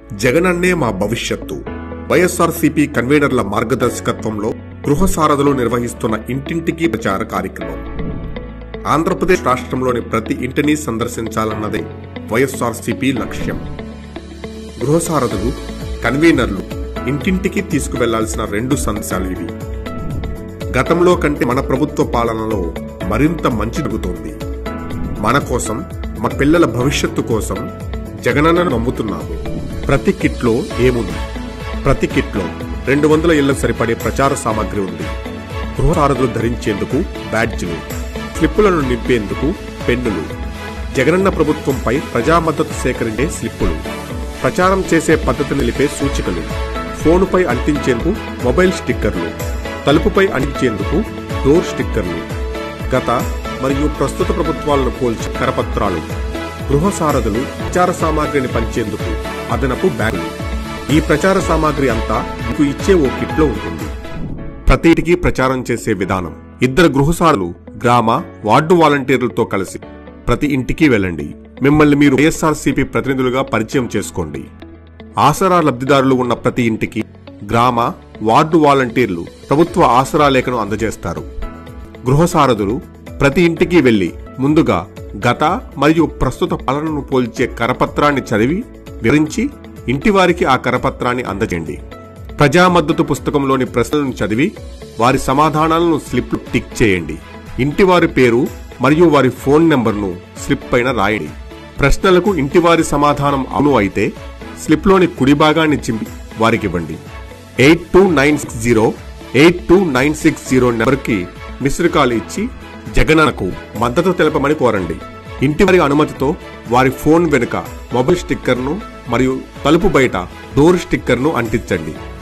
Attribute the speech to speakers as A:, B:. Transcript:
A: జగనన్నే మా భవిష్యత్తు వైఎస్ఆర్సీపీ కన్వీనర్ల మార్గదర్శకత్వంలో గృహ సారథులు నిర్వహిస్తున్న ఇంటింటికి ప్రచార కార్యక్రమం ఆంధ్రప్రదేశ్ రాష్ట్రంలోని ప్రతి ఇంటిని సందర్శించాలన్నదే వైఎస్ఆర్సీపీ లక్ష్యం గృహ సారథులు కన్వీనర్లు ఇంటింటికి తీసుకువెళ్లాల్సిన రెండు సందేశాలు ఇవి గతంలో కంటే మన ప్రభుత్వ పాలనలో మరింత మంచి జరుగుతోంది మన కోసం మన పిల్లల భవిష్యత్తు కోసం జగనన్నను నమ్ముతున్నాము ప్రతి కిట్లో ఏముంది ప్రతి కిట్లో రెండు వందల ఇళ్లకు సరిపడే ప్రచార సామాగ్రి ఉంది గృహసారథులు ధరించేందుకు బ్యాడ్జ్లు స్లిప్పులను నింపేందుకు పెన్నులు జగనన్న ప్రభుత్వంపై ప్రజా మద్దతు సేకరించే స్లిప్పులు ప్రచారం చేసే పద్ధతిని నిలిపే సూచికలు ఫోనుపై అంటించేందుకు మొబైల్ స్టిక్కర్లు తలుపుపై అంటించేందుకు డోర్ స్టిక్కర్లు గత మరియు ప్రస్తుత ప్రభుత్వాలను పోల్చి కరపత్రాలు గృహ సారథులు ప్రచార సామాగ్రిని పంచేందుకు అదనపు బ్యాగులు ఈ ప్రచార సామాగ్రి అంతా మీకు ఇచ్చే ఓ కిట్లో ఉంటుంది ప్రతి ఇంటికి ప్రచారం చేసే విధానం ఇద్దరు గృహసారులు గ్రామ వార్డు వాలంటీర్లతో కలిసి ప్రతి ఇంటికి వెళ్ళండి మిమ్మల్ని మీరు వైఎస్ఆర్సీపీ ప్రతినిధులుగా పరిచయం చేసుకోండి ఆసరా లబ్ధిదారులు ఉన్న ప్రతి ఇంటికి గ్రామ వార్డు వాలంటీర్లు ప్రభుత్వ ఆసరా లేఖను అందజేస్తారు గృహసారథులు ప్రతి ఇంటికి వెళ్లి ముందుగా గత మరియు ప్రస్తుత పాలనను పోల్చే కరపత్రాన్ని చదివి వివరించి ఇంటివారికి ఆ కరపత్రాన్ని అందజేయండి ప్రజా మద్దతు పుస్తకంలోని ప్రశ్నలను చదివి వారి సమాధానాలను స్లిప్ టిక్ చేయండి ఇంటివారి పేరు మరియు వారి ఫోన్ నెంబర్ను స్లిప్ పైన రాయండి ప్రశ్నలకు ఇంటివారి సమాధానం అవును అయితే స్లిప్లోని కుడి భాగాన్ని చింపి వారికివ్వండి eight two nine six zero eight two nine six zero నెంబర్కి మిస్డ్ కాల్ ఇచ్చి జగనన్నకు మద్దతు తెలపమని కోరండి ఇంటివారి అనుమతితో వారి ఫోన్ వెనుక మొబైల్ స్టిక్కర్ను మరియు తలుపు బయట డోర్ స్టిక్కర్ను అంటించండి